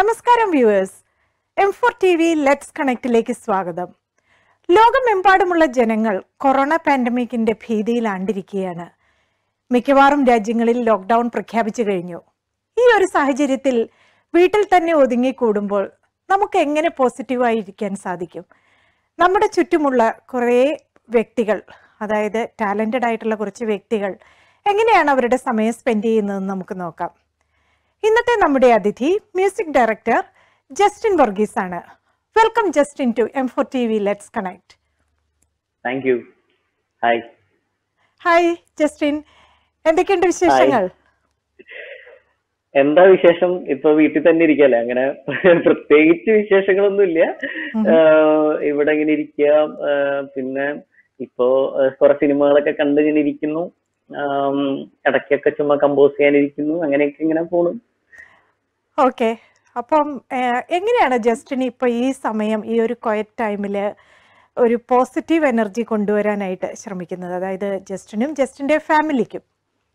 നമസ്കാരം viewers M four T V let's കണക്റ്റിലേക്ക് സ്വാഗതം ലോകമെമ്പാടുമുള്ള ജനങ്ങൾ കൊറോണ പാൻഡമിക്കിന്റെ ഭീതിയിലാണ്ടിരിക്കുകയാണ് മിക്കവാറും രാജ്യങ്ങളിൽ ലോക്ക്ഡൌൺ പ്രഖ്യാപിച്ചു കഴിഞ്ഞു ഈ ഒരു സാഹചര്യത്തിൽ വീട്ടിൽ തന്നെ ഒതുങ്ങിക്കൂടുമ്പോൾ നമുക്ക് എങ്ങനെ പോസിറ്റീവായി ഇരിക്കാൻ സാധിക്കും നമ്മുടെ ചുറ്റുമുള്ള കുറേ വ്യക്തികൾ അതായത് ടാലന്റഡ് ആയിട്ടുള്ള കുറച്ച് വ്യക്തികൾ എങ്ങനെയാണ് അവരുടെ സമയം സ്പെൻഡ് ചെയ്യുന്നതെന്ന് നമുക്ക് നോക്കാം ഇന്നത്തെ നമ്മുടെ അതിഥി മ്യൂസിക് ഡയറക്ടർ ജസ്റ്റിൻ വർഗീസ് ആണ് welcome Justin to M four T V let's connect thank you hi hi Justin എന്തൊക്കെയുണ്ട് വിശേഷങ്ങൾ എന്താ വിശേഷം ഇപ്പൊ വീട്ടിൽ തന്നെ ഇരിക്കല്ലേ അങ്ങനെ പ്രത്യേകിച്ച് വിശേഷങ്ങളൊന്നും ഇല്ല ആഹ് ഇവിടെ ഇങ്ങനെ ഇരിക്കുക ആഹ് പിന്നെ ഇപ്പോ ആഹ് കുറെ സിനിമകളൊക്കെ കണ്ട് ഇങ്ങനെ ഇരിക്കുന്നു ആം, ഇടയ്ക്കൊക്കെ ചുമ്മാ കമ്പോസ് ചെയ്യാനിരിക്കുന്നു അങ്ങനെയൊക്കെ ഇങ്ങനെ പോണു ഓക്കെ അപ്പം ഏഹ്, എങ്ങനെയാണ് ജസ്റ്റിൻ ഇപ്പൊ ഈ സമയം ഈ ഒരു ക്വയറ്റ് ടൈമിൽ ഒരു പോസിറ്റീവ് എനർജി കൊണ്ടുവരാനായിട്ട് ശ്രമിക്കുന്നത് അതായത് ജസ്റ്റിനും ജസ്റ്റിന്റെ ഫാമിലിക്കും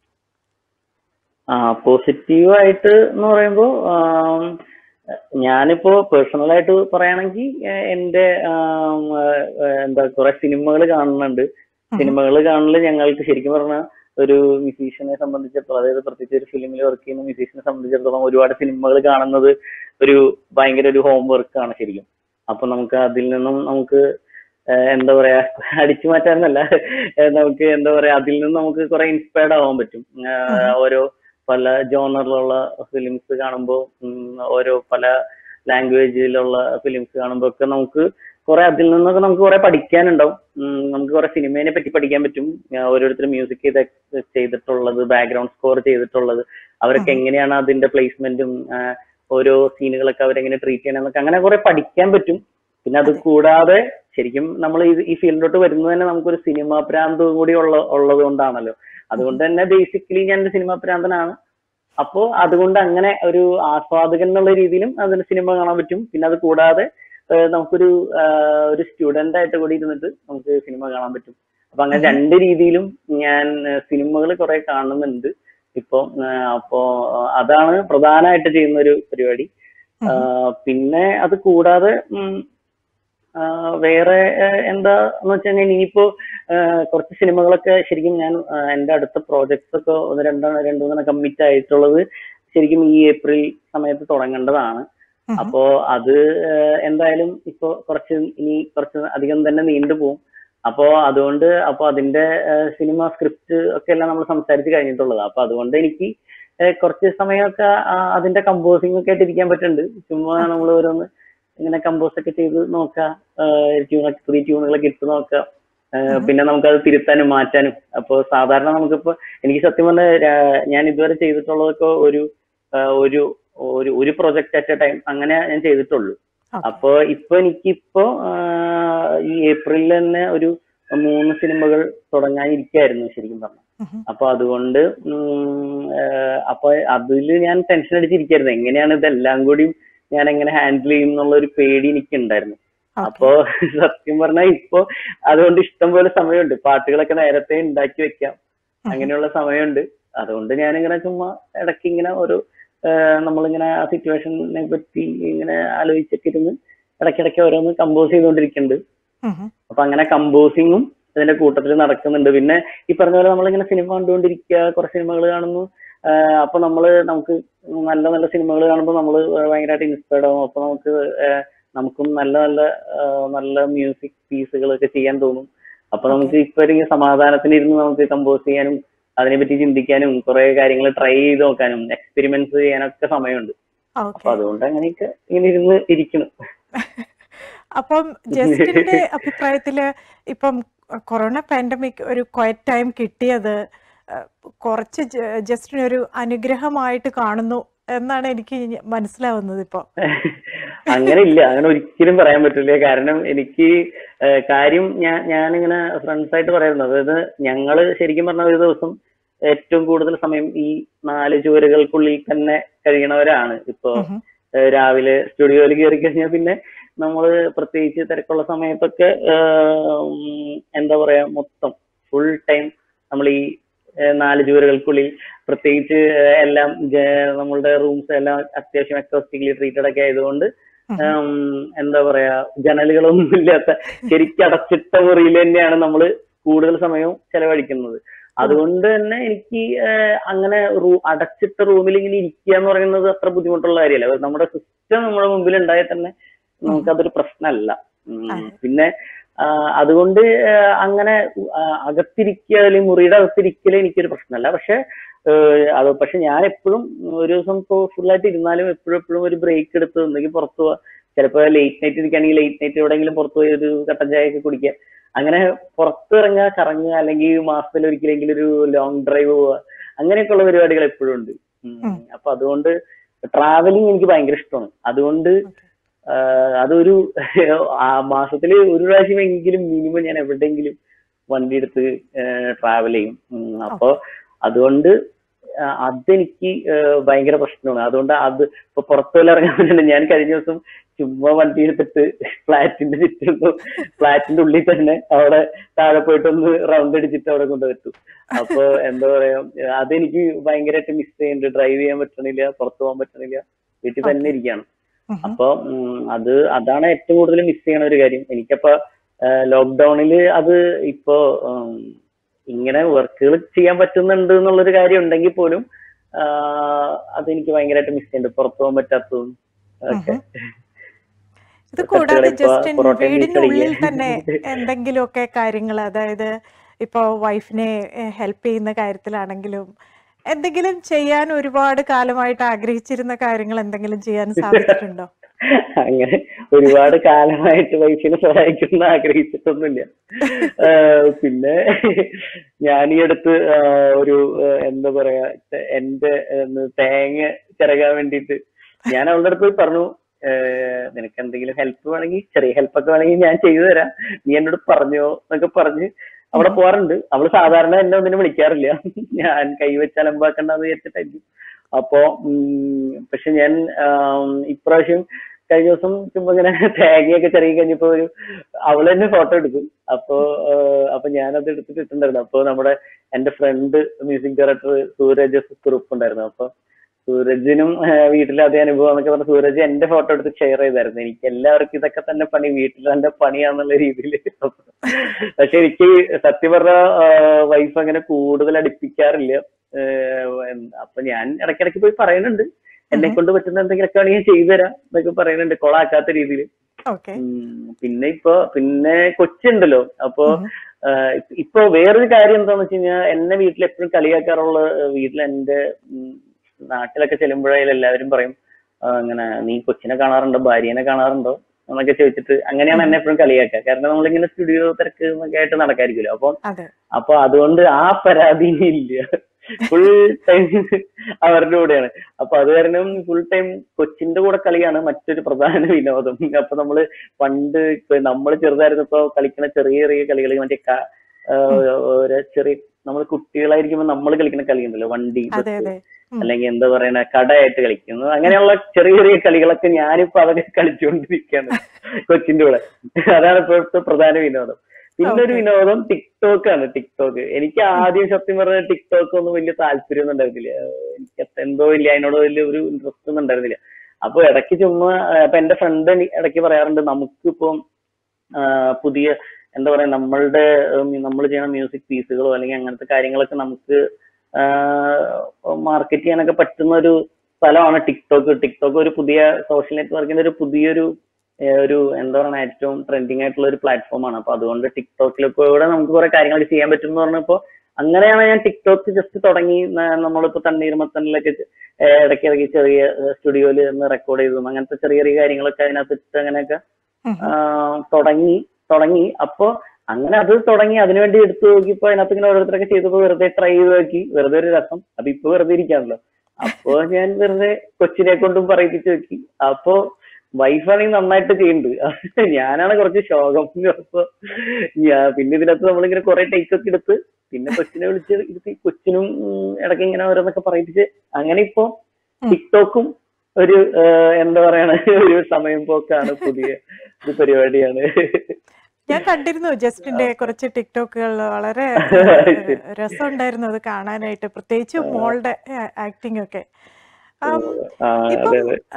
ആ പോസിറ്റീവ് ആയിട്ട് എന്ന് പറയുമ്പോ ആം, ഞാനിപ്പോ പേഴ്സണൽ ആയിട്ട് പറയുകയാണെങ്കിൽ എന്റെ ആം, ആ, എന്താ കുറെ സിനിമകൾ കാണുന്നുണ്ട് സിനിമകൾ കാണല് ഞങ്ങൾക്ക് ശരിക്കും പറഞ്ഞാൽ ഒരു മ്യൂസീഷ്യനെ സംബന്ധിച്ചിടത്തോളം അതായത് പ്രത്യേകിച്ച് ഒരു ഫിലിമിൽ വർക്ക് ചെയ്യുന്ന മ്യൂസീഷ്യനെ സംബന്ധിച്ചിടത്തോളം ഒരുപാട് സിനിമകൾ കാണുന്നത് ഒരു ഭയങ്കര ഒരു ഹോം വർക്ക് ആണ് ശരിക്കും അപ്പൊ നമുക്ക് അതിൽ നിന്നും നമുക്ക് ഏഹ് എന്താ പറയാ അടിച്ചു മാറ്റാനല്ല ഏഹ് നമുക്ക് എന്താ പറയാ അതിൽ നിന്ന് നമുക്ക് കുറെ ഇൻസ്പയർഡ് ആവാൻ പറ്റും ഏഹ് ഓരോ പല ജോണറിലുള്ള ഫിലിംസ് കാണുമ്പോൾ ഓരോ പല ലാംഗ്വേജിലുള്ള ഫിലിംസ് കാണുമ്പോൾ ഒക്കെ നമുക്ക് കുറെ അതിൽ നിന്നൊക്കെ നമുക്ക് കുറെ പഠിക്കാനുണ്ടാവും ഉം, നമുക്ക് കുറെ സിനിമയെ പറ്റി പഠിക്കാൻ പറ്റും ആ, ഓരോരുത്തർ മ്യൂസിക് ചെയ്ത ചെയ്തിട്ടുള്ളത് ബാക്ക്ഗ്രൗണ്ട് സ്കോർ ചെയ്തിട്ടുള്ളത് അവരൊക്കെ എങ്ങനെയാണ് അതിന്റെ പ്ലേസ്മെന്റും ഓരോ സീനുകളൊക്കെ അവരെങ്ങനെ ട്രീറ്റ് ചെയ്യണം എന്നൊക്കെ അങ്ങനെ കുറെ പഠിക്കാൻ പറ്റും പിന്നെ അത് കൂടാതെ ശരിക്കും നമ്മൾ ഈ ഫീൽഡിലോട്ട് വരുന്നത് തന്നെ നമുക്കൊരു സിനിമ പ്രാന്തവും കൂടി ഉള്ള ഉള്ളത് കൊണ്ടാണല്ലോ അതുകൊണ്ട് തന്നെ ബേസിക്കലി ഞാൻ ഒരു സിനിമ പ്രാന്തനാണ് അപ്പോ അതുകൊണ്ട് അങ്ങനെ ഒരു ആസ്വാദകൻ എന്നുള്ള രീതിയിലും അതിന് സിനിമ കാണാൻ പറ്റും പിന്നെ അത് കൂടാതെ ഏഹ് നമുക്കൊരു ആഹ് ഒരു സ്റ്റുഡന്റ് ആയിട്ട് കൂടി ഇരുന്നിട്ട് നമുക്ക് സിനിമ കാണാൻ പറ്റും അപ്പൊ അങ്ങനെ രണ്ട് രീതിയിലും ഞാൻ സിനിമകൾ കുറെ കാണുന്നുണ്ട് ഇപ്പൊ ആഹ് അപ്പോ ആഹ് അതാണ് പ്രധാനമായിട്ട് ചെയ്യുന്ന ഒരു പരിപാടി ആഹ് പിന്നെ അത് കൂടാതെ ഉം, ആഹ് വേറെ ആഹ് എന്താ എന്ന് വെച്ച് കഴിഞ്ഞാൽ ഇനിയിപ്പോ ആഹ് കുറച്ച് സിനിമകളൊക്കെ ശരിക്കും ഞാൻ ആഹ് എന്റെ അടുത്ത പ്രോജക്ട്സ് ഒക്കെ ഒന്ന് രണ്ടെണ്ണം രണ്ടു മൂന്നെണ്ണം കമ്മിറ്റ് ആയിട്ടുള്ളത് ശരിക്കും ഈ ഏപ്രിൽ സമയത്ത് തുടങ്ങേണ്ടതാണ് അപ്പോ അത് ആഹ് എന്തായാലും ഇപ്പോ കുറച്ച് ഇനി കുറച്ച് അധികം തന്നെ നീണ്ടുപോകും അപ്പോ അതുകൊണ്ട് അപ്പൊ അതിന്റെ ആഹ് സിനിമ സ്ക്രിപ്റ്റ് ഒക്കെ എല്ലാം നമ്മൾ സംസാരിച്ച് കഴിഞ്ഞിട്ടുള്ളത് അപ്പൊ അതുകൊണ്ട് എനിക്ക് ആഹ് കുറച്ച് സമയമൊക്കെ ആഹ് അതിന്റെ കമ്പോസിംഗ് ഒക്കെ ആയിട്ട് ഇരിക്കാൻ പറ്റുന്നുണ്ട് ചുമ്മാ നമ്മൾ ഓരോന്ന് ഇങ്ങനെ കമ്പോസ് ഒക്കെ ചെയ്ത് നോക്കാം ട്യൂണൊക്കെ പുതിയ ട്യൂണുകളൊക്കെ ഇട്ട് നോക്കാം ആഹ് പിന്നെ നമുക്കത് തിരുത്താനും മാറ്റാനും അപ്പൊ സാധാരണ നമുക്കിപ്പോ എനിക്ക് സത്യം പറഞ്ഞാൽ ഞാൻ ഇതുവരെ ചെയ്തിട്ടുള്ളതൊക്കെ ഒരു ആഹ് ഒരു ഒരു ഒരു പ്രൊജക്ട് അറ്റ് എ ടൈം അങ്ങനെ ഞാൻ ചെയ്തിട്ടുള്ളൂ അപ്പൊ ഇപ്പൊ എനിക്കിപ്പോ ആഹ് ഈ ഏപ്രിലിൽ തന്നെ ഒരു മൂന്ന് സിനിമകൾ തുടങ്ങാനിരിക്കായിരുന്നു ശരിക്കും പറഞ്ഞാൽ അപ്പൊ അതുകൊണ്ട് ഉം, ആഹ് അപ്പൊ അതില് ഞാൻ ടെൻഷൻ അടിച്ചിരിക്കായിരുന്നു എങ്ങനെയാണ് ഇതെല്ലാം കൂടി ഞാൻ എങ്ങനെ ഹാൻഡിൽ ചെയ്യും എന്നുള്ള ഒരു പേടി എനിക്ക് ഉണ്ടായിരുന്നു അപ്പോ സത്യം പറഞ്ഞാൽ ഇപ്പൊ അതുകൊണ്ട് ഇഷ്ടം പോലെ സമയമുണ്ട് പാട്ടുകളൊക്കെ നേരത്തെ ഉണ്ടാക്കി വെക്കാം അങ്ങനെയുള്ള സമയമുണ്ട് അതുകൊണ്ട് ഞാനിങ്ങനെ ചുമ്മാ ഇടയ്ക്ക് ഇങ്ങനെ ഒരു ആഹ് നമ്മളിങ്ങനെ ആ സിറ്റുവേഷനെ പറ്റി ഇങ്ങനെ ആലോചിച്ചൊക്കെ ഇരുന്ന് ഇടയ്ക്കിടയ്ക്ക് ഓരോന്ന് കമ്പോസ് ചെയ്തുകൊണ്ടിരിക്കുന്നുണ്ട് അപ്പൊ അങ്ങനെ കമ്പോസിങ്ങും അതിന്റെ കൂട്ടത്തിൽ നടക്കുന്നുണ്ട് പിന്നെ ഈ പറഞ്ഞ പോലെ നമ്മളിങ്ങനെ സിനിമ കണ്ടുകൊണ്ടിരിക്കുക കുറെ സിനിമകൾ കാണുന്നു ആഹ് അപ്പൊ നമ്മള് നമുക്ക് നല്ല നല്ല സിനിമകൾ കാണുമ്പോൾ നമ്മൾ ഭയങ്കരമായിട്ട് ഇൻസ്പയർഡ് ആവും അപ്പൊ നമുക്ക് ആഹ് നമുക്കും നല്ല നല്ല ആഹ് നല്ല മ്യൂസിക് പീസുകളൊക്കെ ചെയ്യാൻ തോന്നും അപ്പൊ നമുക്ക് ഇപ്പൊ ഒരു സമാധാനത്തിന് ഇരുന്ന് നമുക്ക് കമ്പോസ് ചെയ്യാനും അതിനെപ്പറ്റി ചിന്തിക്കാനും കുറെ കാര്യങ്ങൾ ട്രൈ ചെയ്ത് നോക്കാനും എക്സ്പെരിമെന്റ്സ് ചെയ്യാനൊക്കെ സമയമുണ്ട് അപ്പൊ അതുകൊണ്ട് അങ്ങനെയൊക്കെ ഇങ്ങനെ ഇരുന്ന് ഇരിക്കണം അപ്പം ജസ്റ്റിന്റെ അഭിപ്രായത്തില് ഇപ്പം കൊറോണ പാൻഡമിക് ഒരു ക്വയറ്റ് ടൈം കിട്ടിയത് അഹ്, കുറച്ച് ജ- ജസ്റ്റിന് ഒരു അനുഗ്രഹമായിട്ട് കാണുന്നു എന്നാണ് എനിക്ക് ഇനി മനസ്സിലാവുന്നത് ഇപ്പൊ അങ്ങനെ ഇല്ല അങ്ങനെ ഒരിക്കലും പറയാൻ പറ്റില്ല കാരണം എനിക്ക് ഏഹ് കാര്യം ഞാൻ ഞാനിങ്ങനെ ഫ്രണ്ട്സ് ആയിട്ട് പറയാറുണ്ട് അതായത് ഞങ്ങള് ശരിക്കും പറഞ്ഞ ഒരു ദിവസം ഏറ്റവും കൂടുതൽ സമയം ഈ നാല് ചുവരുകൾക്കുള്ളിൽ തന്നെ കഴിയണവരാണ് ഇപ്പോ ഏഹ് രാവിലെ സ്റ്റുഡിയോയിൽ കയറി കഴിഞ്ഞാൽ പിന്നെ നമ്മള് പ്രത്യേകിച്ച് തിരക്കുള്ള സമയത്തൊക്കെ ഏഹ് ഉം എന്താ പറയാ മൊത്തം ഫുൾ ടൈം നമ്മൾ ഈ ഏഹ് നാല് ചുവരുകൾക്കുള്ളിൽ പ്രത്യേകിച്ച് ഏഹ് എല്ലാം ജ- നമ്മളുടെ റൂംസ് എല്ലാം അത്യാവശ്യം അക്കോസ്റ്റിക്കലി ട്രീറ്റഡ് ഒക്കെ ആയതുകൊണ്ട് ഉം. ഉം, എന്താ പറയാ ജനലുകളൊന്നും ഇല്ലാത്ത ശരിക്കും അടച്ചിട്ട മുറിയിൽ തന്നെയാണ് നമ്മൾ കൂടുതൽ സമയവും ചെലവഴിക്കുന്നത് അതുകൊണ്ട് തന്നെ എനിക്ക് ഏഹ്, അങ്ങനെ റൂ അടച്ചിട്ട റൂമിൽ ഇങ്ങനെ ഇരിക്കുക എന്ന് പറയുന്നത് അത്ര ബുദ്ധിമുട്ടുള്ള കാര്യമല്ല നമ്മുടെ സിസ്റ്റം നമ്മുടെ മുമ്പിൽ ഉണ്ടായാൽ തന്നെ നമുക്കതൊരു പ്രശ്നമല്ല ഉം, അതെ. പിന്നെ ആ, അതുകൊണ്ട് ആ, അങ്ങനെ ആ, അകത്തിരിക്കുക അല്ലെങ്കിൽ മുറിയുടെ അകത്തിരിക്കൽ എനിക്കൊരു പ്രശ്നമല്ല പക്ഷെ ഏഹ്, അത് പക്ഷെ ഞാൻ എപ്പോഴും ഒരു ദിവസം ഇപ്പോൾ ഫുള്ളായിട്ട് ഇരുന്നാലും എപ്പോഴും എപ്പോഴും ഒരു ബ്രേക്ക് എടുത്ത് ഒന്നെങ്കിൽ പുറത്ത് പോവാ ചിലപ്പോൾ ലേറ്റ് നൈറ്റ് ഇരിക്കുകയാണെങ്കിൽ ലേറ്റ് നൈറ്റ് എവിടെയെങ്കിലും പുറത്ത് പോയി ഒരു കട്ടൻ ചായ ഒക്കെ കുടിക്കുക അങ്ങനെ പുറത്ത് ഇറങ്ങുക കറങ്ങുക അല്ലെങ്കിൽ മാസത്തിൽ ഒരിക്കലെങ്കിലും ഒരു ലോങ് ഡ്രൈവ് പോവുക അങ്ങനെയൊക്കെയുള്ള പരിപാടികൾ എപ്പോഴും ഉണ്ട് ഉം. ഉം. അപ്പൊ അതുകൊണ്ട് ട്രാവലിംഗ് എനിക്ക് ഭയങ്കര ഇഷ്ടമാണ് അതുകൊണ്ട് ആഹ് അതൊരു ആ മാസത്തില് ഒരു പ്രാവശ്യം എങ്കിലും മിനിമം ഞാൻ എവിടെയെങ്കിലും വണ്ടി എടുത്ത് ട്രാവൽ ചെയ്യും ഉം, അപ്പൊ അതുകൊണ്ട് ആ, അതെനിക്ക് ആഹ് ഭയങ്കര പ്രശ്നമാണ് അതുകൊണ്ട് അത് ഇപ്പൊ പുറത്തുപോലെ ഇറങ്ങാൻ പറ്റില്ല ഞാൻ കഴിഞ്ഞ ദിവസം ചുമ്മാ വണ്ടി എടുത്തിട്ട് ഫ്ലാറ്റിന്റെ ചുറ്റും ഫ്ലാറ്റിന്റെ ഉള്ളിൽ തന്നെ അവിടെ താഴെ പോയിട്ടൊന്ന് റൗണ്ട് അടിച്ചിട്ട് അവിടെ കൊണ്ടുവച്ചു അപ്പൊ എന്താ പറയാ അതെനിക്ക് ഭയങ്കരമായിട്ട് മിസ് ചെയ്യുന്നുണ്ട് ഡ്രൈവ് ചെയ്യാൻ പറ്റണില്ല പുറത്തു പോകാൻ പറ്റണില്ല വീട്ടിൽ തന്നെ ഇരിക്കുകയാണ് ഉം. അപ്പൊ ഉം, അത് അതാണ് ഏറ്റവും കൂടുതൽ മിസ് ചെയ്യണ ഒരു കാര്യം എനിക്കപ്പോ ലോക്ക്ഡൌണില് അത് ഇപ്പോ ഉം, ഇങ്ങനെ വർക്കുകൾ ചെയ്യാൻ പറ്റുന്നുണ്ട് എന്നുള്ളൊരു കാര്യം ഉണ്ടെങ്കിൽ പോലും ആ, അതെനിക്ക് ഭയങ്കരമായിട്ട് മിസ് ചെയ്യുന്നുണ്ട് പുറത്തു പോകാൻ പറ്റാത്തതും ഒക്കെ ഇത് കൂടാതെ ഇപ്പൊ ജസ്റ്റ് പൊറോട്ടയും ബീഫ് വീടിനുള്ളിൽ കഴിക്കുക. തന്നെ എന്തെങ്കിലുമൊക്കെ കാര്യങ്ങൾ അതായത് ഇപ്പോൾ വൈഫിനെ ഹെൽപ്പ് ചെയ്യുന്ന കാര്യത്തിലാണെങ്കിലും എന്തെങ്കിലും ചെയ്യാൻ ഒരുപാട് കാലമായിട്ട് ആഗ്രഹിച്ചിരുന്ന കാര്യങ്ങൾ എന്തെങ്കിലും ചെയ്യാൻ സാധിച്ചിട്ടുണ്ടോ അങ്ങനെ ഒരുപാട് കാലമായിട്ട് വൈഫിനെ സഹായിക്കുന്ന ആഗ്രഹിച്ചിട്ടൊന്നുമില്ല ആഹ് പിന്നെ ഞാൻ ഈ അടുത്ത് ആഹ് ഒരു ആഹ് എന്താ പറയാ എന്റെ ഒന്ന് തേങ്ങ ചിരകാൻ വേണ്ടിയിട്ട് ഞാൻ അവളുടെ അടുത്ത് പോയി പറഞ്ഞു ആഹ് നിനക്ക് എന്തെങ്കിലും ഹെൽപ്പ് വേണമെങ്കിൽ ചെറിയ ഹെൽപ്പ് ഒക്കെ വേണമെങ്കിൽ ഞാൻ ചെയ്തു തരാം നീ എന്നോട് പറഞ്ഞോ എന്നൊക്കെ പറഞ്ഞ് അവിടെ പോവാറുണ്ട് അവള് സാധാരണ എന്നെ ഒന്നിനും വിളിക്കാറില്ല ഞാൻ കൈവച്ച് അലമ്പാക്കണ്ടെന്ന് വിചാരിച്ചിട്ടായിരിക്കും അപ്പോ ഉം, പക്ഷെ ഞാൻ ആം, ഇപ്രാവശ്യം കഴിഞ്ഞ ദിവസം ചുമ്മാ ഇങ്ങനെ തേങ്ങയൊക്കെ ചെറിയ കഴിഞ്ഞപ്പോ ഒരു അവള് തന്നെ ഫോട്ടോ എടുക്കും അപ്പോ ആഹ്, അപ്പൊ ഞാനത് എടുത്തിട്ട് ഇട്ടിട്ടുണ്ടായിരുന്നു അപ്പൊ നമ്മുടെ എന്റെ friend music director Sooraj Kurup ഉണ്ടായിരുന്നു അപ്പൊ സൂരജിനും ആഹ്, വീട്ടിലെ അതേ അനുഭവം എന്നൊക്കെ പറഞ്ഞ സൂരജ് എന്റെ ഫോട്ടോ എടുത്ത് ഷെയർ ചെയ്തായിരുന്നു എനിക്ക് എല്ലാവർക്കും ഇതൊക്കെ തന്നെ പണി വീട്ടിൽ തന്നെ പണിയാന്നുള്ള രീതിയിൽ പക്ഷെ എനിക്ക് സത്യം പറഞ്ഞ വൈഫ് അങ്ങനെ കൂടുതൽ അടുപ്പിക്കാറില്ല ആഹ്, എന്ത് അപ്പൊ ഞാൻ ഇടയ്ക്കിടയ്ക്ക് പോയി പറയുന്നുണ്ട് എന്നെ കൊണ്ട് പറ്റുന്ന എന്തെങ്കിലുമൊക്കെ ആണെങ്കിൽ ഞാൻ ചെയ്തു തരാം എന്നൊക്കെ പറയുന്നുണ്ട് കൊളാക്കാത്ത രീതിയിൽ ഓക്കെ പിന്നെ ഇപ്പൊ പിന്നെ കൊച്ചുണ്ടല്ലോ അപ്പൊ ആഹ് ഇപ്പ- ഇപ്പൊ വേറൊരു കാര്യം എന്താന്ന് വെച്ച് കഴിഞ്ഞാൽ എന്നെ വീട്ടിൽ എപ്പോഴും കളിയാക്കാറുള്ള ആഹ് വീട്ടിൽ എന്റെ ഉം, നാട്ടിലൊക്കെ ചെല്ലുമ്പോഴേ എല്ലാവരും പറയും ആഹ് അങ്ങനെ നീ കൊച്ചിനെ കാണാറുണ്ടോ ഭാര്യനെ കാണാറുണ്ടോ എന്നൊക്കെ ചോദിച്ചിട്ട് അങ്ങനെയാണ് എന്നെ എപ്പോഴും കളിയാക്കുക കാരണം നമ്മളിങ്ങനെ സ്റ്റുഡിയോ തിരക്ക് എന്നൊക്കെ ആയിട്ട് നടക്കായിരിക്കുമല്ലോ അപ്പൊ അതെ അപ്പൊ അതുകൊണ്ട് ആ പരാതി ഇല്ല ഫുൾ ടൈം അവരുടെ കൂടെയാണ് അപ്പൊ അത് കാരണം ഫുൾ ടൈം കൊച്ചിന്റെ കൂടെ കളിയാണ് മറ്റൊരു പ്രധാന വിനോദം അപ്പൊ നമ്മള് പണ്ട് നമ്മൾ ചെറുതായിരുന്നപ്പോ കളിക്കുന്ന ചെറിയ ചെറിയ കളികൾ മറ്റേ ക- ആഹ് ഒരു ചെറിയ നമ്മൾ കുട്ടികളായിരിക്കുമ്പോ നമ്മൾ കളിക്കുന്ന കളി ഉണ്ടല്ലോ വണ്ടി അതെ ബസ് അതെ ഉം. അല്ലെങ്കിൽ എന്താ പറയണ കടയായിട്ട് കളിക്കുന്നു അങ്ങനെയുള്ള ചെറിയ ചെറിയ കളികളൊക്കെ ഞാനിപ്പോ അതൊക്കെ കളിച്ചുകൊണ്ടിരിക്കുകയാണ് കൊച്ചിന്റെ കൂടെ അതാണ് ഇപ്പോഴത്തെ പ്രധാന വിനോദം പിന്നെ ഒരു Okay. വിനോദം ടിക്ടോക്ക് ആണ് ടിക്ടോക്ക് എനിക്ക് ആദ്യം സത്യം പറഞ്ഞ ടിക്ടോക്ക് ഒന്നും വലിയ താല്പര്യമൊന്നും ഉണ്ടായിരുന്നില്ല ഏഹ് എനിക്ക് എന്തോ ഇല്ല അതിനോട് വലിയ ഒരു ഇൻട്രസ്റ്റ് ഒന്നും ഉണ്ടായിരുന്നില്ല അപ്പൊ ഇടയ്ക്ക് ചുമ്മാ ഏഹ് ഇപ്പൊ എന്റെ ഫ്രണ്ട് ഇടയ്ക്ക് പറയാറുണ്ട് നമുക്കിപ്പം ആഹ് പുതിയ എന്താ പറയാ നമ്മളുടെ നമ്മൾ ചെയ്യുന്ന മ്യൂസിക് പീസുകളോ അല്ലെങ്കിൽ അങ്ങനത്തെ കാര്യങ്ങളൊക്കെ നമുക്ക് മാർക്കറ്റ് ചെയ്യാനൊക്കെ പറ്റുന്ന ഒരു സ്ഥലമാണ് ടിക്ടോക്ക് ടിക്ടോക്ക് ഒരു പുതിയ സോഷ്യൽ നെറ്റ്വർക്കിന്റെ ഒരു പുതിയൊരു ഏഹ് ഒരു എന്താ പറയുക ഏറ്റവും ട്രെൻഡിങ് ആയിട്ടുള്ള ഒരു പ്ലാറ്റ്ഫോം ആണ് അപ്പൊ അതുകൊണ്ട് ടിക്ടോക്കിലൊക്കെ കൂടെ നമുക്ക് കുറെ കാര്യങ്ങൾ ചെയ്യാൻ പറ്റും എന്ന് പറഞ്ഞപ്പോ അങ്ങനെയാണ് ഞാൻ ടിക്ടോക്ക് ജസ്റ്റ് തുടങ്ങി ന- നമ്മളിപ്പോ തണ്ണീർമത്തനിലൊക്കെ ചെ- ഏഹ് ഇടയ്ക്ക് ഇടയ്ക്ക് ചെറിയ സ്റ്റുഡിയോയിൽ നിന്ന് റെക്കോർഡ് ചെയ്തതും അങ്ങനത്തെ ചെറിയ ചെറിയ കാര്യങ്ങളൊക്കെ അതിനകത്ത് ഇട്ട് അങ്ങനെയൊക്കെ ഉം. ആഹ് തുടങ്ങി തുടങ്ങി അപ്പൊ അങ്ങനെ അത് തുടങ്ങി അതിനുവേണ്ടി എടുത്തു നോക്കിയപ്പോ അതിനകത്ത് ഇങ്ങനെ ഓരോരുത്തരൊക്കെ ചെയ്തപ്പോ വെറുതെ ട്രൈ ചെയ്ത് നോക്കി വെറുതെ ഒരു രസം അപ്പൊ ഇപ്പൊ വെറുതെ ഇരിക്കാണല്ലോ അപ്പൊ ഞാൻ വെറുതെ കൊച്ചിനെ കൊണ്ടും പറയിപ്പിച്ച് നോക്കി അപ്പൊ വൈഫാണെങ്കിൽ നന്നായിട്ട് ചെയ്യുന്നുണ്ട് ഞാനാണ് കുറച്ച് ശോകം അപ്പൊ ഞാൻ പിന്നെ ഇതിനകത്ത് നമ്മളിങ്ങനെ കുറെ ടേക്ക് ഒക്കെ എടുത്ത് പിന്നെ കൊച്ചിനെ വിളിച്ച് ഇരുത്തി കൊച്ചിനും ഉം, ഇടയ്ക്ക് ഇങ്ങനെ ഓരോന്നൊക്കെ പറയിപ്പിച്ച് അങ്ങനെ ഇപ്പൊ ഉം. ടിക്ടോക്കും ഒരു ആഹ് എന്താ പറയണ ഒരു സമയം പോക്കാണ് പുതിയ ഒരു പരിപാടിയാണ് ഞാൻ കണ്ടിരുന്നു ജസ്റ്റിന്റെ കുറച്ച് ടിക്ടോക്കുകൾ വളരെ രസമുണ്ടായിരുന്നു അത് കാണാനായിട്ട് പ്രത്യേകിച്ച് മോളുടെ ആക്ടിംഗ് ഒക്കെ ആം, ആ, ഇപ്പം അതെ അതെ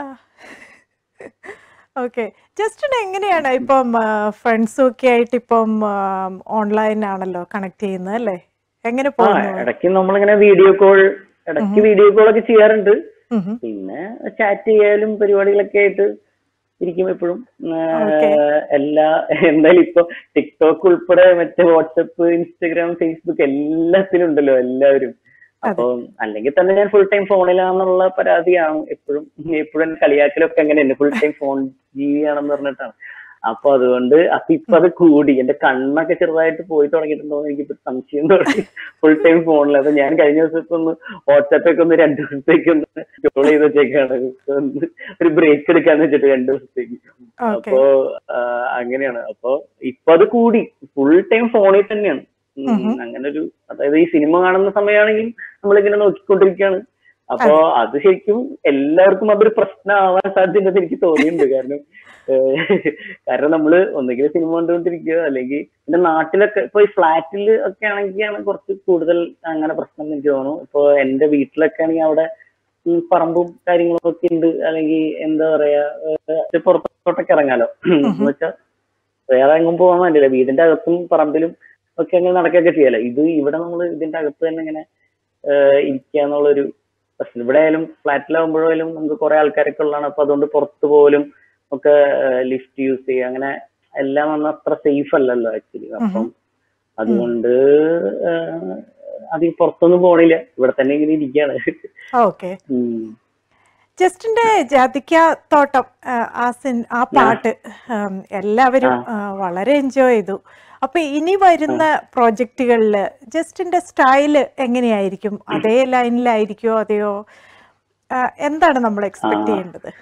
ഓക്കെ ജസ്റ്റിന് എങ്ങനെയാണ് ഇപ്പം ഫ്രണ്ട്സും ഒക്കെ ആയിട്ട് ഇപ്പം ഓൺലൈൻ ആണല്ലോ കണക്ട് ചെയ്യുന്നത് അല്ലേ എങ്ങനെ ആ പോകുന്നു ഇടയ്ക്ക് നമ്മളിങ്ങനെ വീഡിയോ കോൾ ഇടയ്ക്ക് വീഡിയോ കോൾ ഒക്കെ ചെയ്യാറുണ്ട് ഉം ഹും. പിന്നെ ചാറ്റ് ചെയ്യാലും പരിപാടികളൊക്കെ ആയിട്ട് ഇരിക്കും എപ്പോഴും Okay. എല്ലാ എന്തായാലും ഇപ്പൊ ടിക്ടോക്ക് ഉൾപ്പെടെ മറ്റേ വാട്സപ്പ് ഇൻസ്റ്റഗ്രാം ഫേസ്ബുക്ക് എല്ലാത്തിലും ഉണ്ടല്ലോ എല്ലാവരും അപ്പൊ അല്ലെങ്കിൽ തന്നെ ഞാൻ ഫുൾ ടൈം ഫോണിലാണെന്നുള്ള പരാതിയാണ് എപ്പോഴും എപ്പോഴും കളിയാക്കലൊക്കെ അങ്ങനെയല്ലേ ഫുൾ ടൈം ഫോൺ ജീവിയാണെന്ന് പറഞ്ഞിട്ടാണ് അപ്പൊ അതുകൊണ്ട് അപ്പൊ ഇപ്പൊ അത് കൂടി എന്റെ കണ്ണൊക്കെ ചെറുതായിട്ട് പോയി തുടങ്ങിയിട്ടുണ്ടോ എന്ന് എനിക്ക് സംശയം തുടങ്ങി ഫുൾ ടൈം ഫോണിൽ അപ്പൊ ഞാൻ കഴിഞ്ഞ ദിവസത്തെ ഒന്ന് വാട്സാപ്പൊക്കെ ഒന്ന് രണ്ടു ദിവസത്തേക്ക് ഒന്ന് കോൾ ചെയ്ത് വെച്ചേക്കാണ് ഒന്ന് ഒരു ബ്രേക്ക് എടുക്കാന്ന് വെച്ചിട്ട് രണ്ടു ദിവസത്തേക്ക് ഓക്കെ അപ്പോ ആ, അങ്ങനെയാണ് അപ്പൊ ഇപ്പൊ അത് കൂടി ഫുൾ ടൈം ഫോണിൽ തന്നെയാണ് ഉം, ഉം. അങ്ങനെ ഒരു അതായത് ഈ സിനിമ കാണുന്ന സമയമാണെങ്കിൽ നമ്മളിങ്ങനെ നോക്കിക്കൊണ്ടിരിക്കുകയാണ് അപ്പോ അത് ശരിക്കും എല്ലാവർക്കും അതൊരു പ്രശ്നമാവാൻ സാധ്യതയുണ്ടെന്ന് എനിക്ക് തോന്നിയിട്ടുണ്ട് കാരണം ഏഹ്, കാരണം നമ്മള് ഒന്നുകിൽ സിനിമ കണ്ടുകൊണ്ടിരിക്കുക അല്ലെങ്കിൽ പിന്നെ നാട്ടിലൊക്കെ ഇപ്പൊ ഈ ഫ്ലാറ്റിൽ ഒക്കെ ആണെങ്കിലാണ് കുറച്ച് കൂടുതൽ അങ്ങനെ പ്രശ്നം എന്ന് എനിക്ക് തോന്നുന്നു ഇപ്പൊ എന്റെ വീട്ടിലൊക്കെ ആണെങ്കിൽ അവിടെ ഈ പറമ്പും കാര്യങ്ങളും ഒക്കെ ഉണ്ട് അല്ലെങ്കിൽ എന്താ പറയാ ഏഹ്, പുറത്തോട്ടൊക്കെ ഇറങ്ങാലോ എന്ന് വെച്ചാൽ വേറെ എങ്ങും പോകാൻ വേണ്ടിയില്ല വീടിന്റെ അകത്തും പറമ്പിലും ഒക്കെ അങ്ങനെ നടക്കുകയൊക്കെ ചെയ്യാലോ ഇത് ഇവിടെ നമ്മൾ ഇതിന്റെ അകത്ത് തന്നെ ഇങ്ങനെ ഏഹ്, ഇരിക്കുക എന്നുള്ളൊരു പ്രശ്നം ഇവിടെ ആയാലും ഫ്ലാറ്റിലാവുമ്പോഴായാലും നമുക്ക് കുറെ ആൾക്കാരൊക്കെ ഉള്ളതാണ് അപ്പൊ അതുകൊണ്ട് പുറത്ത് പോലും ഒക്കെ ലിഫ്റ്റ് യൂസ് ചെയ്യുക അങ്ങനെ എല്ലാം വന്ന അത്ര സേഫ് അല്ലല്ലോ ആക്ച്വലി അപ്പം അതുകൊണ്ട് ഏഹ്, അധികം പുറത്തൊന്നും പോണില്ല ഇവിടെ തന്നെ ഇങ്ങനെ ഇരിക്കുകയാണ് ഓക്കെ ഉം. ജസ്റ്റിന്റെ ജാതിക്ക തോട്ടം ആ, ആ സിൻ ആ പാട്ട് ഉം, എല്ലാവരും ആ, വളരെ എൻജോയ് ചെയ്തു അപ്പൊ ഇനി വരുന്ന പ്രോജക്റ്റുകളില് ജസ്റ്റിന്റെ സ്റ്റൈല് എങ്ങനെയായിരിക്കും അതേ ലൈനിലായിരിക്കോ അതെയോ ആ, എന്താണ് നമ്മൾ എക്സ്പെക്ട് ചെയ്യേണ്ടത്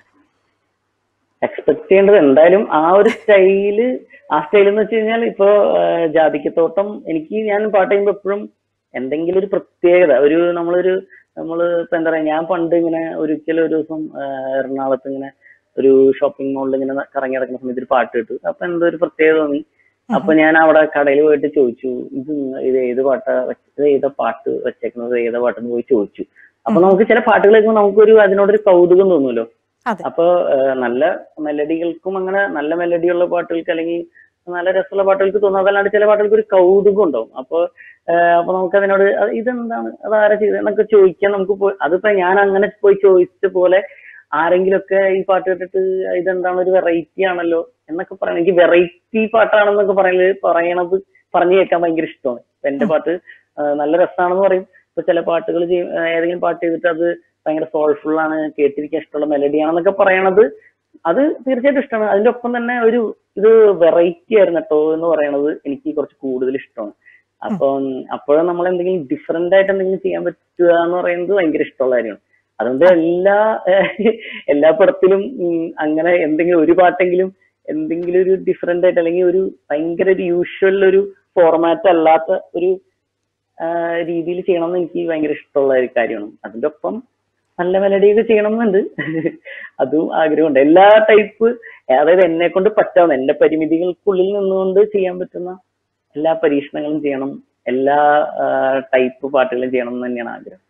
എക്സ്പെക്ട് ചെയ്യേണ്ടത് എന്തായാലും ആ ഒരു സ്റ്റൈല് ആ സ്റ്റൈൽ എന്ന് വെച്ച് കഴിഞ്ഞാൽ ഇപ്പോ ആഹ്, ജാതിക്കത്തോട്ടം എനിക്ക് ഞാൻ പാട്ട് ചെയ്യുമ്പോൾ എപ്പോഴും എന്തെങ്കിലും ഒരു പ്രത്യേകത ഒരു നമ്മളൊരു നമ്മള് ഇപ്പൊ എന്താ പറയാ ഞാൻ പണ്ട് ഇങ്ങനെ ഒരിക്കലും ഒരു ദിവസം ആഹ്, എറണാകുളത്ത് ഇങ്ങനെ ഒരു ഷോപ്പിംഗ് മോളിൽ ഇങ്ങനെ ന- കറങ്ങി നടക്കുന്ന സമയത്ത് ഒരു പാട്ട് കേട്ടു അപ്പൊ എന്തോ ഒരു പ്രത്യേകത തോന്നി അപ്പൊ ഞാൻ അവിടെ കടയിൽ പോയിട്ട് ചോദിച്ചു ഇത് ഇങ്ങ- ഇത് ഏത് പാട്ടാ വെച്ച- ഇത് ഏതാ പാട്ട് വെച്ചേക്കുന്നത് ഏതാ പാട്ടെന്ന് പോയി ചോദിച്ചു അപ്പൊ നമുക്ക് ചില പാട്ടുകൾ കേൾക്കുമ്പോൾ നമുക്കൊരു അതിനോടൊരു കൗതുകം തോന്നുമല്ലോ അതെ അപ്പൊ ഏഹ്, നല്ല മെലഡികൾക്കും അങ്ങനെ നല്ല മെലഡിയുള്ള പാട്ടുകൾക്ക് അല്ലെങ്കിൽ നല്ല രസമുള്ള പാട്ടുകൾക്ക് തോന്നും അതല്ലാണ്ട് ചില പാട്ടുകൾക്ക് ഒരു കൗതുകം ഉണ്ടാവും അപ്പൊ ഏഹ്, അപ്പൊ നമുക്ക് അതിനോട് അത് ഇതെന്താണ് അത് ആരാ ചെയ്തത് എന്നൊക്കെ ചോദിക്കാൻ നമുക്ക് പോയി അതിപ്പോ ഞാൻ അങ്ങനെ പോയി ചോദിച്ച പോലെ ആരെങ്കിലുമൊക്കെ ഈ പാട്ട് കേട്ടിട്ട് ഇതെന്താണ് ഒരു വെറൈറ്റി ആണല്ലോ എന്നൊക്കെ പറയണം എനിക്ക് വെറൈറ്റി പാട്ടാണെന്നൊക്കെ പറയല് പറയണത് പറഞ്ഞു കേൾക്കാൻ ഭയങ്കര ഇഷ്ടമാണ് ഇപ്പൊ എന്റെ പാട്ട് ഏഹ്, നല്ല രസമാണെന്ന് പറയും ഇപ്പൊ ചില പാട്ടുകൾ ഏതെങ്കിലും പാട്ട് ചെയ്തിട്ട് അത് ഭയങ്കര സോൾഫുൾ ആണ് കേട്ടിരിക്കാൻ ഇഷ്ടമുള്ള മെലഡി ആണെന്നൊക്കെ പറയണത് അത് തീർച്ചയായിട്ടും ഇഷ്ടമാണ് അതിന്റെ ഒപ്പം തന്നെ ഒരു ഇത് വെറൈറ്റി ആയിരുന്നു കേട്ടോ എന്ന് പറയണത് എനിക്ക് കുറച്ച് കൂടുതൽ ഇഷ്ടമാണ് അപ്പം അപ്പോഴും നമ്മൾ എന്തെങ്കിലും ഡിഫറെന്റ് ആയിട്ട് എന്തെങ്കിലും ചെയ്യാൻ പറ്റുക എന്ന് പറയുന്നത് ഭയങ്കര ഇഷ്ടമുള്ള കാര്യമാണ് അതുകൊണ്ട് എല്ലാ ഏഹ്, എല്ലാ പടത്തിലും ഉം, അങ്ങനെ എന്തെങ്കിലും ഒരു പാട്ടെങ്കിലും എന്തെങ്കിലും ഒരു ഡിഫറെന്റ് ആയിട്ട് അല്ലെങ്കിൽ ഒരു ഭയങ്കര ഒരു യൂഷ്വൽ ഒരു ഫോർമാറ്റ് അല്ലാത്ത ഒരു രീതിയിൽ ചെയ്യണമെന്ന് എനിക്ക് ഭയങ്കര ഇഷ്ടമുള്ള ഒരു കാര്യമാണ് അതിന്റെ ഒപ്പം നല്ല മെലഡിയൊക്കെ ചെയ്യണമെന്നുണ്ട് അതും ആഗ്രഹമുണ്ട് എല്ലാ ടൈപ്പ് അതായത് എന്നെ കൊണ്ട് പറ്റാവുന്ന എന്റെ പരിമിതികൾക്കുള്ളിൽ നിന്നുകൊണ്ട് ചെയ്യാൻ പറ്റുന്ന എല്ലാ പരീക്ഷണങ്ങളും ചെയ്യണം എല്ലാ ടൈപ്പ് പാട്ടുകളും ചെയ്യണം എന്ന് തന്നെയാണ് ആഗ്രഹം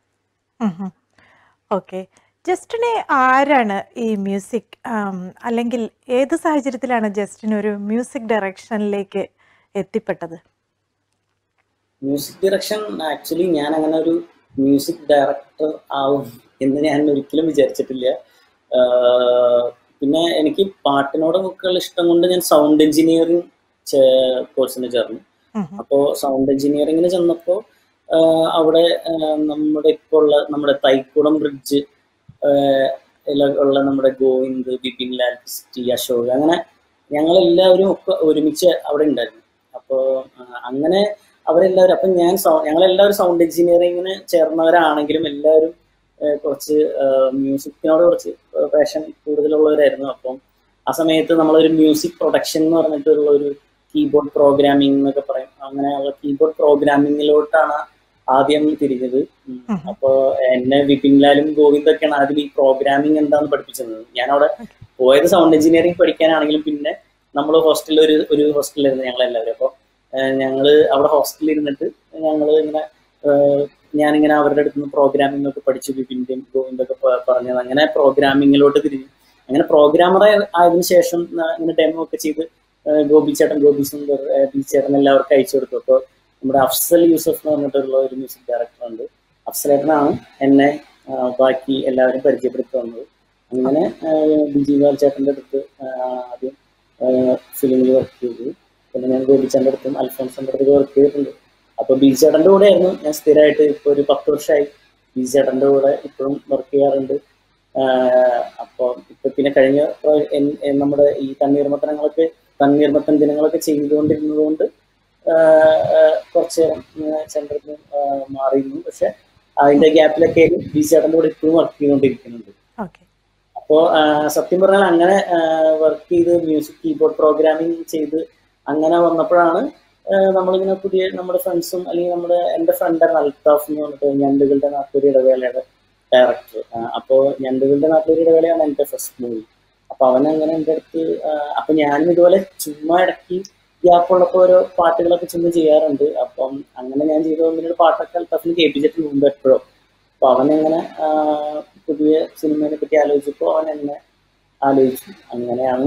ഓക്കെ ജസ്റ്റിനെ ആരാണ് ഈ മ്യൂസിക് അല്ലെങ്കിൽ ഏത് സാഹചര്യത്തിലാണ് ജസ്റ്റിന് ഒരു മ്യൂസിക് ഡയറക്ഷനിലേക്ക് എത്തിപ്പെട്ടത് മ്യൂസിക് ഡയറക്ഷൻ ആക്ച്വലി ഞാൻ അങ്ങനെ ഒരു മ്യൂസിക് ഡയറക്ടർ ആവും എന്ന് ഞാൻ ഒരിക്കലും വിചാരിച്ചിട്ടില്ല ആഹ് പിന്നെ എനിക്ക് പാട്ടിനോടൊക്കെ ഇഷ്ടം കൊണ്ട് ഞാൻ സൗണ്ട് എഞ്ചിനീയറിംഗ് കോഴ്സിന് ചേർന്നു ഉം. അപ്പോൾ സൗണ്ട് എഞ്ചിനീയറിംഗിന് ചെന്നപ്പോൾ അവിടെ ആഹ് നമ്മുടെ ഇപ്പോൾ ഉള്ള നമ്മുടെ തൈക്കുടം ബ്രിഡ്ജ് ഉള്ള നമ്മുടെ ഗോവിന്ദ് ബിപിൻ ലാൽ ടി അശോക് അങ്ങനെ ഞങ്ങളെല്ലാവരും ഒക്കെ ഒരുമിച്ച് അവിടെ ഉണ്ടായിരുന്നു അപ്പോൾ അങ്ങനെ അവരെല്ലാവരും അപ്പം ഞാൻ സൗ- ഞങ്ങളെല്ലാവരും സൗണ്ട് എഞ്ചിനീയറിംഗിന് ചേർന്നവരാണെങ്കിലും എല്ലാവരും ഏഹ് കുറച്ച് മ്യൂസിക്കിനോട് കുറച്ച് പാഷൻ കൂടുതലുള്ളവരായിരുന്നു അപ്പം ആ സമയത്ത് നമ്മളൊരു മ്യൂസിക് പ്രൊഡക്ഷൻ എന്ന് പറഞ്ഞിട്ടുള്ള ഒരു കീബോർഡ് പ്രോഗ്രാമിംഗ് എന്നൊക്കെ പറയും അങ്ങനെയുള്ള കീബോർഡ് പ്രോഗ്രാമിങ്ങിലോട്ടാണ് ആദ്യം തിരിഞ്ഞത് ഉം. ഉം. അപ്പോ എന്നെ വിപിൻ ലാലും ഗോവിന്ദൊക്കെയാണ് ആദ്യം ഈ പ്രോഗ്രാമിംഗ് എന്താന്ന് പഠിപ്പിച്ചത് ഞാൻ അവിടെ പോയത് സൗണ്ട് എഞ്ചിനീയറിംഗ് പഠിക്കാനാണെങ്കിലും പിന്നെ നമ്മൾ ഹോസ്റ്റലിൽ ഒരു ഒരു ഹോസ്റ്റലിലായിരുന്നു ഞങ്ങൾ എല്ലാവരും അപ്പോൾ ഞങ്ങൾ അവിടെ ഹോസ്റ്റലിൽ ഇരുന്നിട്ട് ഞങ്ങൾ ഇങ്ങനെ ഏഹ്, ഞാനിങ്ങനെ അവരുടെ അടുത്ത് നിന്ന് പ്രോഗ്രാമിംഗ് ഒക്കെ പഠിച്ചു ബിപിൻ്റെയും ഗോവിന്ദൊക്കെ പ- പറഞ്ഞത് അങ്ങനെ പ്രോഗ്രാമിങ്ങിലോട്ട് തിരിഞ്ഞു അങ്ങനെ പ്രോഗ്രാമർ ആയതിനു ശേഷം ന- ഇങ്ങനെ ഡെമോ ഒക്കെ ചെയ്ത് ഏഹ്, ഗോപി ചേട്ടൻ ഗോപി സുന്ദർ ഏഹ്, ബി ചേട്ടൻ എല്ലാവർക്കും അയച്ചു കൊടുത്തു അപ്പോൾ നമ്മുടെ അഫ്സൽ യൂസഫ് എന്ന് പറഞ്ഞിട്ടുള്ള ഒരു മ്യൂസിക് ഡയറക്ടർ ഉണ്ട് അഫ്സലേട്ടനാണ് എന്നെ ആ, ബാക്കി എല്ലാവരും പരിചയപ്പെടുത്തി തന്നത് അങ്ങനെ ബിജി ബാൽ ചേട്ടൻ്റെ അടുത്ത് ആ, ആദ്യം ഫിലിമിൽ വർക്ക് ചെയ്തു പിന്നെ ഞാൻ ഗോപിച്ചേട്ടൻ്റെ അടുത്തും അൽഫോൺസിൻ്റെ അടുത്ത് വർക്ക് ചെയ്തിട്ടുണ്ട് അപ്പൊ ബി ചേട്ടൻ്റെ കൂടെ ആയിരുന്നു ഞാൻ സ്ഥിരമായിട്ട് ഇപ്പൊ ഒരു പത്ത് വർഷമായി ബി ചേട്ടൻ്റെ കൂടെ ഇപ്പോഴും വർക്ക് ചെയ്യാറുണ്ട് ആഹ് അപ്പൊ ഇപ്പൊ പിന്നെ കഴിഞ്ഞ പ്ര- എൻ- എൻ- നമ്മുടെ ഈ തണ്ണീർമത്തനങ്ങളൊക്കെ തണ്ണീർമത്തൻ ദിനങ്ങളൊക്കെ ചെയ്തുകൊണ്ടിരുന്നത് കൊണ്ട് കുറച്ച് നേരം ചെണ്ടടുത്ത് മാറിയിരുന്നു പക്ഷെ അതിന്റെ ഗ്യാപ്പിലൊക്കെ ബി ചേട്ടൻ്റെ കൂടെ ഇപ്പോഴും വർക്ക് ചെയ്തുകൊണ്ടിരിക്കുന്നുണ്ട് ഓക്കെ അപ്പോ ആ, സത്യം പറഞ്ഞാൽ അങ്ങനെ വർക്ക് ചെയ്ത് മ്യൂസിക് കീബോർഡ് പ്രോഗ്രാമിംഗ് ചെയ്ത് അങ്ങനെ വന്നപ്പോഴാണ് ആ, നമ്മളിങ്ങനെ പുതിയ നമ്മുടെ ഫ്രണ്ട്സും അല്ലെങ്കിൽ നമ്മുടെ എൻ്റെ ഫ്രണ്ടാണ് അൽത്താഫ് എന്ന് പറഞ്ഞിട്ട് ഞണ്ടുകളുടെ നാട്ടൂരി ഇടവേളയുടെ ഡയറക്ടർ അപ്പോൾ ഞണ്ടുകളുടെ നാട്ടൂരി ഇടവേളയാണ് എൻ്റെ ഫസ്റ്റ് മൂവി അപ്പൊ അവൻ അങ്ങനെ എൻ്റെ അടുത്ത് ആ, അപ്പൊ ഞാനും ഇതുപോലെ ചുമ്മാ ഇടയ്ക്ക് ഗ്യാപ്പ് ഉള്ളപ്പോൾ ഓരോ പാട്ടുകളൊക്കെ ചുമ്മാ ചെയ്യാറുണ്ട് അപ്പം അങ്ങനെ ഞാൻ ചെയ്ത ഒന്നിനൊരു പാട്ടൊക്കെ അൽത്താഫിന് കേൾപ്പിച്ചിട്ട് മുമ്പ് എപ്പോഴും അപ്പൊ അവൻ അങ്ങനെ ആ, പുതിയ സിനിമയെ പറ്റി ആലോചിച്ചപ്പോൾ അവൻ എന്നെ ആലോചിച്ചു അങ്ങനെയാണ്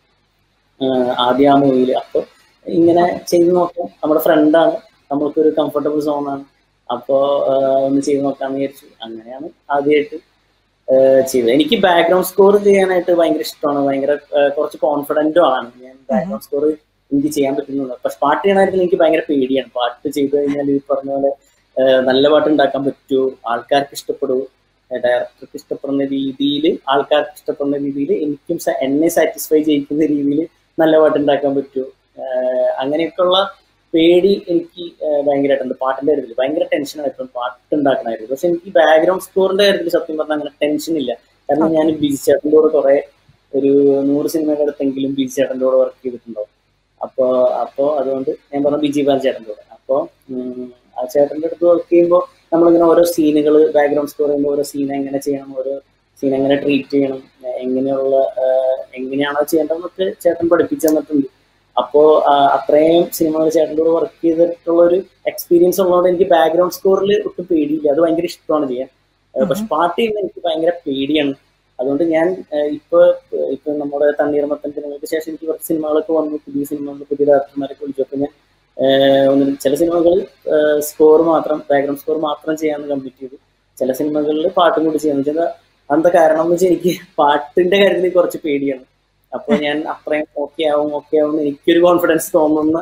ആ, ആദ്യം ആ മൂവിയിൽ അപ്പൊ ഇങ്ങനെ ചെയ്ത് നോക്കാം നമ്മുടെ ഫ്രണ്ടാണ് നമ്മൾക്കൊരു കംഫർട്ടബിൾ സോണാണ് അപ്പോ ആ, ഒന്ന് ചെയ്ത് നോക്കാന്ന് വിചാരിച്ചു അങ്ങനെയാണ് ആദ്യമായിട്ട് ആ, ചെയ്തത് എനിക്ക് ബാക്ക്ഗ്രൗണ്ട് സ്കോർ ചെയ്യാനായിട്ട് ഭയങ്കര ഇഷ്ടമാണ് ഭയങ്കര ആ, കുറച്ച് കോൺഫിഡന്റും ആണ് ഞാൻ ബാക്ക്ഗ്രൗണ്ട് സ്കോർ എനിക്ക് ചെയ്യാൻ പറ്റുന്നുണ്ട് പക്ഷെ പാട്ട് ചെയ്യണ കാര്യത്തിൽ എനിക്ക് ഭയങ്കര പേടിയാണ് പാട്ട് ചെയ്തു കഴിഞ്ഞാൽ ഈ പറഞ്ഞ പോലെ ആ, നല്ല പാട്ട് ഉണ്ടാക്കാൻ പറ്റൂ ആൾക്കാർക്ക് ഇഷ്ടപ്പെടൂ ഡയറക്ടർക്ക് ഇഷ്ടപ്പെടുന്ന രീതിയിൽ ആൾക്കാർക്ക് ഇഷ്ടപ്പെടുന്ന രീതിയിൽ എനിക്കും സ- എന്നെ സാറ്റിസ്ഫൈ ചെയ്യിക്കുന്ന രീതിയിൽ നല്ല പാട്ട് ഉണ്ടാക്കാൻ പറ്റൂ ആഹ് അങ്ങനെയൊക്കെയുള്ള പേടി എനിക്ക് ഭയങ്കരമായിട്ടുണ്ട് പാട്ടിന്റെ കാര്യത്തിൽ ഭയങ്കര ടെൻഷനാണ് എപ്പോഴും പാട്ട് ഉണ്ടാക്കുന്ന കാര്യത്തിൽ പക്ഷെ എനിക്ക് ബാക്ക്ഗ്രൗണ്ട് സ്കോറിന്റെ കാര്യത്തിൽ സത്യം പറഞ്ഞാൽ അങ്ങനെ ടെൻഷൻ ഇല്ല കാരണം ഞാൻ ബിജി ചേട്ടൻ്റെ കൂടെ കുറെ ഒരു നൂറ് സിനിമയുടെ അടുത്തെങ്കിലും ബിജി ചേട്ടൻ്റെ കൂടെ വർക്ക് ചെയ്തിട്ടുണ്ടാവും അപ്പോ അപ്പോ അതുകൊണ്ട് ഞാൻ പറഞ്ഞ ബിജി ബാൽ ചേട്ടൻ്റെ കൂടെ അപ്പോ ഉം, ആ ചേട്ടൻ്റെ അടുത്ത് വർക്ക് ചെയ്യുമ്പോൾ നമ്മളിങ്ങനെ ഓരോ സീനുകൾ ബാക്ക്ഗ്രൗണ്ട് സ്കോർ ചെയ്യുമ്പോൾ ഓരോ സീൻ എങ്ങനെ ചെയ്യണം ഓരോ സീൻ എങ്ങനെ ട്രീറ്റ് ചെയ്യണം ഏഹ് എങ്ങനെയുള്ള ആഹ് എങ്ങനെയാണോ ചെയ്യേണ്ടതെന്നൊക്കെ ചേട്ടൻ പഠിപ്പിച്ചു തന്നിട്ടുണ്ട് അപ്പോ ആഹ് അത്രയും സിനിമകൾ ചേട്ടൻ്റെ കൂടെ വർക്ക് ചെയ്തിട്ടുള്ള ഒരു എക്സ്പീരിയൻസ് ഉള്ളതുകൊണ്ട് എനിക്ക് ബാക്ക്ഗ്രൗണ്ട് സ്കോറിൽ ഒട്ടും പേടിയില്ല അത് ഭയങ്കര ഇഷ്ടമാണ് ചെയ്യാൻ ഏഹ് പക്ഷെ പാട്ട് ചെയ്യുന്നത് എനിക്ക് ഭയങ്കര പേടിയാണ് അതുകൊണ്ട് ഞാൻ ഏഹ് ഇപ്പൊ ഇപ്പൊ നമ്മുടെ തണ്ണീർമത്തൻ സിനിമകൾക്ക് ശേഷം എനിക്ക് കുറച്ച് സിനിമകളൊക്കെ വന്നു പുതിയ സിനിമകൾ പുതിയ ഡയറക്ടർമാരൊക്കെ വിളിച്ചപ്പോൾ ഞാൻ ഏഹ് ഒന്ന് രണ്ട് ചില സിനിമകൾ സ്കോർ മാത്രം ബാക്ക്ഗ്രൗണ്ട് സ്കോർ മാത്രം ചെയ്യാന്ന് കംപ്ലീറ്റ് ചെയ്തു ചില സിനിമകളിൽ പാട്ടും കൂടി ചെയ്യാന്ന് വെച്ചാൽ എന്താ കാരണം എന്ന് വെച്ചാൽ എനിക്ക് പാട്ടിന്റെ കാര്യത്തിൽ കുറച്ച് പേടിയാണ് അപ്പോൾ ഞാൻ അത്രയും ഓക്കെ ആവും ഓക്കെ ആവും എന്ന് എനിക്കൊരു കോൺഫിഡൻസ് തോന്നുന്ന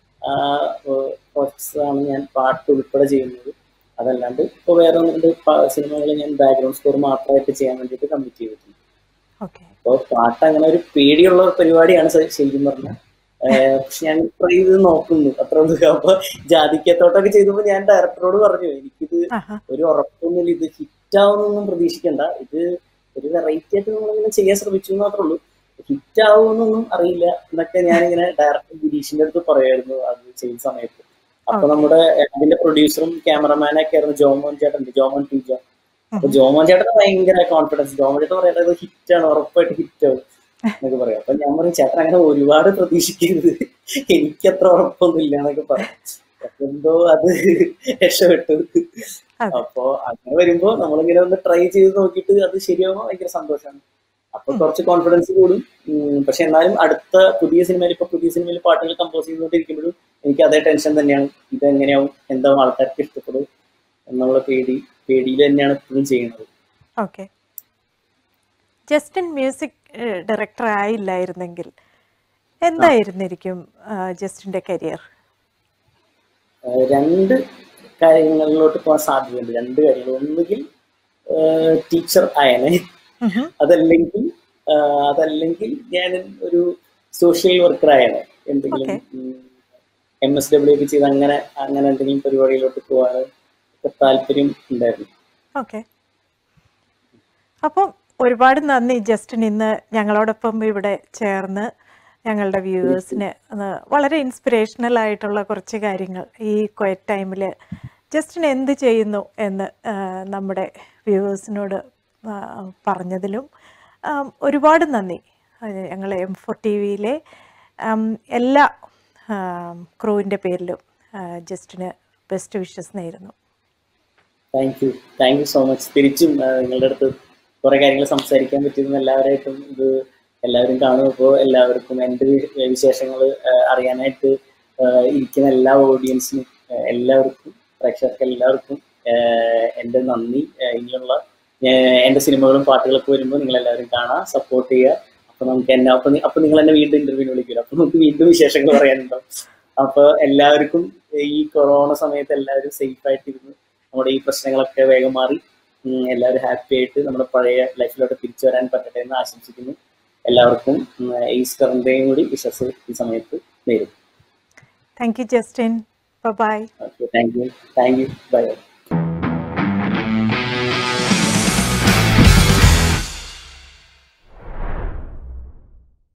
ആണ് ഞാൻ പാട്ട് ഉൾപ്പെടെ ചെയ്യുന്നത് അതല്ലാണ്ട് ഇപ്പൊ വേറെ ഒന്ന് രണ്ട് സിനിമകൾ ഞാൻ ബാക്ക്ഗ്രൗണ്ട് സ്കോർ മാത്രമായിട്ട് ചെയ്യാൻ വേണ്ടിയിട്ട് കമ്മിറ്റ് ചെയ്തിട്ടുണ്ട് ഓക്കെ അപ്പോൾ പാട്ട് അങ്ങനെ ഒരു പേടിയുള്ള ഒരു പരിപാടിയാണ് സ- ശരിക്കും പറഞ്ഞാൽ പക്ഷെ ഞാൻ ട്രൈ ചെയ്ത് നോക്കുന്നു അത്ര ഉള്ളൂ അപ്പൊ ജാതിക്കത്തോട്ടൊക്കെ ചെയ്തപ്പോൾ ഞാൻ ഡയറക്ടറോട് പറഞ്ഞു എനിക്കിത് ആഹാ ഒരു ഉറപ്പൊന്നുമില്ല ഇത് ഹിറ്റ് ആവുന്നൊന്നും പ്രതീക്ഷിക്കണ്ട ഇത് ഒരു വെറൈറ്റി ആയിട്ട് നമ്മളിങ്ങനെ ചെയ്യാൻ ശ്രമിച്ചു എന്ന് മാത്രമേ ഉള്ളൂ ഹിറ്റ് ആവുമെന്നൊന്നും അറിയില്ല എന്നൊക്കെ ഞാനിങ്ങനെ ഡയറക്ടർ ഗിരീഷിന്റെ അടുത്ത് പറയായിരുന്നു അത് ചെയ്യുന്ന സമയത്ത് അപ്പൊ Okay. നമ്മുടെ ഏഹ്, അതിന്റെ പ്രൊഡ്യൂസറും ക്യാമറമാനൊക്കെ ആയിരുന്നു ജോമോൻ ചേട്ടൻ ജോമോൻ ടീജ അപ്പൊ ജോമോൻ ചേട്ടന് ഭയങ്കര കോൺഫിഡൻസ് ജോമോൻ ചേട്ടൻ പറയുന്നത് ഹിറ്റ് ആണ് ഉറപ്പായിട്ട് ഹിറ്റ് ആവും എന്നൊക്കെ പറയാം അപ്പൊ ഞാൻ പറയും ചേട്ടൻ അങ്ങനെ ഒരുപാട് പ്രതീക്ഷിക്കരുത് എനിക്ക് അത്ര ഉറപ്പൊന്നുമില്ല എന്നൊക്കെ പറയും അപ്പൊ എന്തോ അത് രക്ഷപ്പെട്ടു അതെ. അപ്പൊ അങ്ങനെ വരുമ്പോ നമ്മളിങ്ങനെ ഒന്ന് ട്രൈ ചെയ്ത് നോക്കിയിട്ട് അത് ശരിയാവുമ്പോ ഭയങ്കര സന്തോഷമാണ് അപ്പൊ കുറച്ച് കോൺഫിഡൻസ് കൂടും ഉം, പക്ഷെ എന്നാലും അടുത്ത പുതിയ സിനിമയിൽ ഇപ്പൊ പുതിയ സിനിമയിൽ പാട്ടുകൾ കമ്പോസ് ചെയ്തുകൊണ്ടിരിക്കുമ്പോഴും എനിക്ക് അതേ ടെൻഷൻ തന്നെയാണ് ഇത് എങ്ങനെയാവും എന്താവും ആൾക്കാർക്ക് ഇഷ്ടപ്പെടും എന്നുള്ള പേടി പേടിയിൽ തന്നെയാണ് ഇപ്പോഴും ചെയ്യുന്നത് ഓക്കെ ജസ്റ്റിൻ മ്യൂസിക് ഡയറക്ടർ ആയില്ലായിരുന്നെങ്കിൽ എന്തായിരുന്നിരിക്കും ആ, ജസ്റ്റിന്റെ കരിയർ ഏഹ് രണ്ട് കാര്യങ്ങളിലോട്ട് പോകാൻ സാധ്യതയുണ്ട് രണ്ട് കാര്യങ്ങൾ ഒന്നുകിൽ ടീച്ചർ ആയനെ അതല്ലെങ്കിൽ ആഹ് അതല്ലെങ്കിൽ ഞാൻ ഒരു സോഷ്യൽ വർക്കർ ആയാണ് എന്തെങ്കിലും Okay. എം എസ് ഡബ്ല്യു ഒക്കെ ചെയ്ത് അങ്ങനെ അങ്ങനെ എന്തെങ്കിലും പരിപാടിയിലോട്ട് പോകാൻ ഒക്കെ താല്പര്യം ഉണ്ടായിരുന്നു ഓക്കെ അപ്പം ഒരുപാട് നന്ദി ജസ്റ്റിൻ ഇന്ന് ഞങ്ങളോടൊപ്പം ഇവിടെ ചേർന്ന് ഞങ്ങളുടെ വ്യൂവേഴ്സിന് വളരെ ഇൻസ്പിറേഷണൽ ആയിട്ടുള്ള കുറച്ച് കാര്യങ്ങൾ ഈ ക്വയറ്റ് ടൈമിൽ ജസ്റ്റിൻ എന്ത് ചെയ്യുന്നു എന്ന് ആ, നമ്മുടെ വ്യൂവേഴ്സിനോട് പറഞ്ഞതിലും ആ, ഒരുപാട് നന്ദി ഞങ്ങൾ എം ഫോർ ടി വിയിലെ ഉം, എല്ലാ ക്രൂവിൻ്റെ പേരിലും ആ, ജസ്റ്റിന് ബെസ്റ്റ് വിഷസ് നേരുന്നു thank you thank you so much തിരിച്ചും ആ, നിങ്ങളുടെ അടുത്ത് കുറെ കാര്യങ്ങൾ സംസാരിക്കാൻ പറ്റിയിരുന്ന എല്ലാവരായിട്ടും ഇത് എല്ലാവരും കാണുമ്പോൾ എല്ലാവർക്കും എൻ്റെ വിശേഷങ്ങൾ അറിയാനായിട്ട് ആ, ഇരിക്കുന്ന എല്ലാ ഓഡിയൻസിനും ആ, എല്ലാവർക്കും പ്രേക്ഷകർക്ക് എല്ലാവർക്കും ആ, എൻ്റെ നന്ദി ആ, ഇനിയുള്ള ആ, എൻ്റെ സിനിമകളും പാട്ടുകളൊക്കെ വരുമ്പോൾ നിങ്ങൾ എല്ലാവരും കാണാം സപ്പോർട്ട് ചെയ്യുക അപ്പൊ നമുക്ക് എന്നെ അപ്പൊ നി- അപ്പൊ നിങ്ങൾ എന്നെ വീണ്ടും ഇന്റർവ്യൂവിന് വിളിക്കില്ല അപ്പൊ നമുക്ക് വീണ്ടും വിശേഷങ്ങൾ പറയാനുണ്ടാവും അപ്പൊ എല്ലാവർക്കും ഈ കൊറോണ സമയത്ത് എല്ലാവരും സേഫ് ആയിട്ടിരുന്ന് നമ്മുടെ ഈ പ്രശ്നങ്ങളൊക്കെ വേഗം മാറി ഉം, എല്ലാവരും ഹാപ്പി ആയിട്ട് നമ്മുടെ പഴയ ലൈഫിലോട്ട് തിരിച്ചു വരാൻ പറ്റട്ടെ എന്ന് ആശംസിക്കുന്നു എല്ലാവർക്കും ഉം, ഈസ്റ്ററിന്റെയും കൂടി വിശ്വസ് ഈ സമയത്ത് നേരും thank you Justin bye okay thank you thank you by